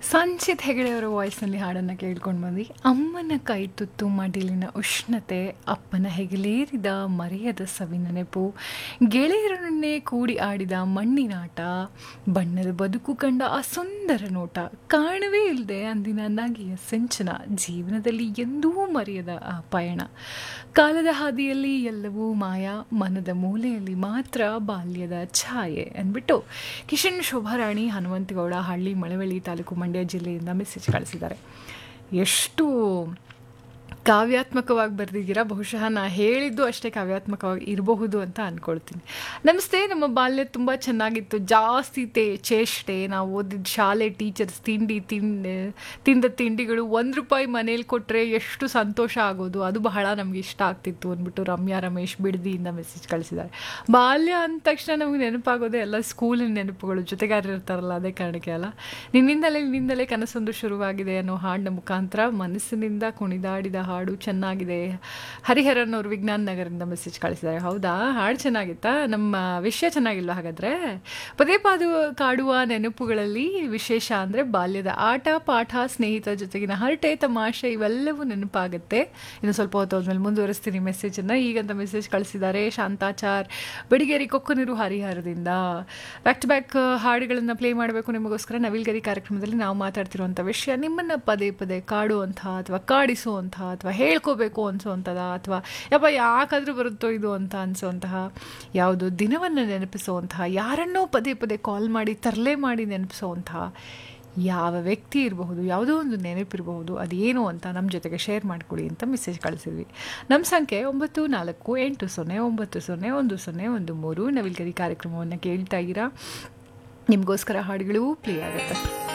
ಸಂಚಿತ್ ಹೆಗಡೆಯವರ ವಾಯ್ಸ್ನಲ್ಲಿ ಹಾಡನ್ನು ಕೇಳ್ಕೊಂಡು ಬಂದ್ವಿ ಅಮ್ಮನ ಕೈ ತುತ್ತು ಮಡಿಲಿನ ಉಷ್ಣತೆ ಅಪ್ಪನ ಹೆಗಲೇರಿದ ಮರೆಯದ ಸವಿ ನೆನಪು ಗೆಳೆಯರನ್ನೇ ಕೂಡಿ ಆಡಿದ ಮಣ್ಣಿನಾಟ ಬಣ್ಣದ ಬದುಕು ಕಂಡ ಆ ಸುಂದರ ನೋಟ ಕಾಣವೇ ಇಲ್ಲದೆ ಅಂದಿನ ನಗೆಯ ಸಿಂಚನ ಜೀವನದಲ್ಲಿ ಎಂದೂ ಮರೆಯದ ಆ ಪಯಣ ಕಾಲದ ಹಾದಿಯಲ್ಲಿ ಎಲ್ಲವೂ ಮಾಯ ಮನದ ಮೂಲೆಯಲ್ಲಿ ಮಾತ್ರ ಬಾಲ್ಯದ ಛಾಯೆ ಅಂದ್ಬಿಟ್ಟು ಕಿಶನ್ ಶೋಭಾರಾಣಿ ಹನುಮಂತಗೌಡ ಹಳ್ಳಿ ಮಳವಳ್ಳಿ ತಾಲೂಕು ಮಂಡ್ಯ ಜಿಲ್ಲೆಯಿಂದ ಮೆಸೇಜ್ ಕಳಿಸಿದ್ದಾರೆ ಎಷ್ಟು ಕಾವ್ಯಾತ್ಮಕವಾಗಿ ಬರೆದಿದ್ದೀರಾ ಬಹುಶಃ ನಾ ಹೇಳಿದ್ದು ಅಷ್ಟೇ ಕಾವ್ಯಾತ್ಮಕವಾಗಿ ಇರಬಹುದು ಅಂತ ಅಂದ್ಕೊಳ್ತೀನಿ ನಮಸ್ತೆ ನಮ್ಮ ಬಾಲ್ಯ ತುಂಬ ಚೆನ್ನಾಗಿತ್ತು ಜಾಸ್ತಿ ತೇ ಚೇಷ್ಟೆ ನಾವು ಓದಿದ ಶಾಲೆ ಟೀಚರ್ಸ್ ತಿಂಡಿ ತಿಂಡಿ ತಿಂದ ತಿಂಡಿಗಳು ಒಂದು ರೂಪಾಯಿ ಮನೇಲಿ ಕೊಟ್ಟರೆ ಎಷ್ಟು ಸಂತೋಷ ಆಗೋದು ಅದು ಬಹಳ ನಮ್ಗೆ ಇಷ್ಟ ಆಗ್ತಿತ್ತು ಅಂದ್ಬಿಟ್ಟು ರಮ್ಯಾ ರಮೇಶ್ ಬಿಡದಿಯಿಂದ ಮೆಸೇಜ್ ಕಳಿಸಿದ್ದಾರೆ ಬಾಲ್ಯ ಅಂದ ತಕ್ಷಣ ನಮಗೆ ನೆನಪಾಗೋದೇ ಎಲ್ಲ ಸ್ಕೂಲಿನ ನೆನಪುಗಳು ಜೊತೆಗಾರರು ಇರ್ತಾರಲ್ಲ ಅದೇ ಕಾರಣಕ್ಕೆ ಅಲ್ಲ ನಿನ್ನಿಂದಲೇ ನಿನ್ನಿಂದಲೇ ಕನಸೊಂದು ಶುರುವಾಗಿದೆ ಅನ್ನೋ ಹಾಡಿನ ಮುಖಾಂತರ ಮನಸ್ಸಿನಿಂದ ಕುಣಿದಾಡಿದ ಹಾಡು ಚೆನ್ನಾಗಿದೆ ಹರಿಹರನ್ ಅವರು ವಿಜ್ಞಾನ ನಗರದಿಂದ ಮೆಸೇಜ್ ಕಳಿಸಿದ್ದಾರೆ ಹೌದಾ ಹಾಡು ಚೆನ್ನಾಗಿತ್ತಾ ನಮ್ಮ ವಿಷಯ ಚೆನ್ನಾಗಿಲ್ಲ ಹಾಗಾದರೆ ಪದೇ ಪಾದು ಕಾಡುವ ನೆನಪುಗಳಲ್ಲಿ ವಿಶೇಷ ಅಂದರೆ ಬಾಲ್ಯದ ಆಟ ಪಾಠ ಸ್ನೇಹಿತರ ಜೊತೆಗಿನ ಹರಟೆ ತಮಾಷೆ ಇವೆಲ್ಲವೂ ನೆನಪಾಗುತ್ತೆ ಇನ್ನು ಸ್ವಲ್ಪ ಹೊತ್ತು ಹೋದ್ಮೇಲೆ ಮುಂದುವರಿಸ್ತೀನಿ ಮೆಸೇಜನ್ನು ಈಗಂತ ಮೆಸೇಜ್ ಕಳಿಸಿದ್ದಾರೆ ಶಾಂತಾಚಾರ್ ಬೆಡಿಗೇರಿ ಕೊಕ್ಕನೂರು ಹರಿಹರದಿಂದ ಬ್ಯಾಕ್ ಟು ಬ್ಯಾಕ್ ಹಾಡುಗಳನ್ನು ಪ್ಲೇ ಮಾಡಬೇಕು ನಿಮಗೋಸ್ಕರ ನವಿಲ್ಗರಿ ಕಾರ್ಯಕ್ರಮದಲ್ಲಿ ನಾವು ಮಾತಾಡ್ತಿರುವಂಥ ವಿಷಯ ನಿಮ್ಮನ್ನು ಪದೇ ಪದೇ ಕಾಡುವಂಥ ಅಥವಾ ಕಾಡಿಸುವಂಥ ಅಥವಾ ಹೇಳ್ಕೋಬೇಕು ಅನಿಸುವಂಥದ ಅಥವಾ ಯಪ್ಪ ಯಾಕಾದರೂ ಬರುತ್ತೋ ಇದು ಅಂತ ಅನಿಸುವಂತಹ ಯಾವುದು ದಿನವನ್ನು ನೆನಪಿಸುವಂತಹ ಯಾರನ್ನೋ ಪದೇ ಪದೇ ಕಾಲ್ ಮಾಡಿ ತರಲೆ ಮಾಡಿ ನೆನಪಿಸುವಂತಹ ಯಾವ ವ್ಯಕ್ತಿ ಇರಬಹುದು ಯಾವುದೋ ಒಂದು ನೆನಪಿರಬಹುದು ಅದೇನು ಅಂತ ನಮ್ಮ ಜೊತೆಗೆ ಶೇರ್ ಮಾಡಿಕೊಡಿ ಅಂತ ಮೆಸೇಜ್ ಕಳಿಸಿದ್ವಿ ನಮ್ಮ ಸಂಖ್ಯೆ ಒಂಬತ್ತು ನಾಲ್ಕು ಎಂಟು ಸೊನ್ನೆ ಒಂಬತ್ತು ಸೊನ್ನೆ ಒಂದು ಸೊನ್ನೆ ಒಂದು ಮೂರು ನವಿಲ್ಗರಿ ಕಾರ್ಯಕ್ರಮವನ್ನು ಕೇಳ್ತಾ ಇದ್ದೀರಾ ನಿಮಗೋಸ್ಕರ ಹಾಡುಗಳು ಪ್ಲೇ ಆಗುತ್ತೆ